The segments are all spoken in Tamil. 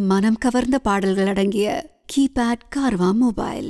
மனம் கவர்ந்த பாடல்கள் அடங்கிய கீபேட் கார்வா மொபைல்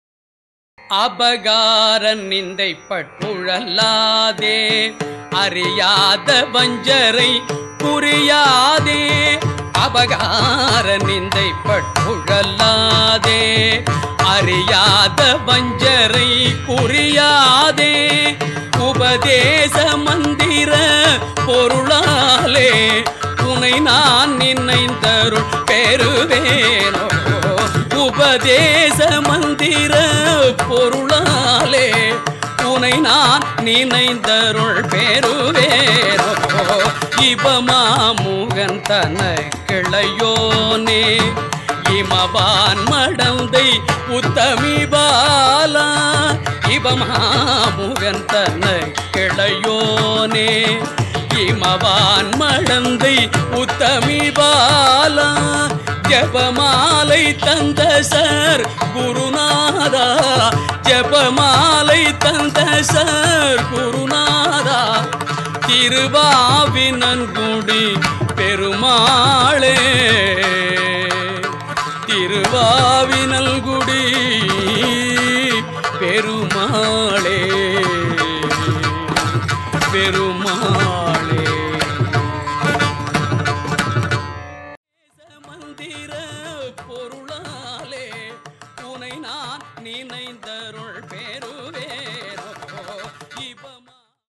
அபகார நிந்தை பட்டுழலாதே அறியாத வஞ்சரை புரியாதே அபகார நிந்தை பட்டுழலாதே அறியாத வஞ்சரை புரியாதே உபதேச மந்திர பொருளாலே உனை நான் நினைந்தருள் பெறுவேனோ உபதேச மந்திர பொருளாலே உனை நான் நினைந்தருள் பெறுவேனோ இபமாமுகன் தன கிளையோனே இமபான் மடந்தை உத்தமி பாலா இபமாமுகன் தன கிளையோனே இமவான் மடந்தை உத்தமி பாலா ஜபமாலை தந்த சர் குருநாதா ஜபமாலை தந்த சர் குருநாதா திருவாவினன்குடி பெருமாளே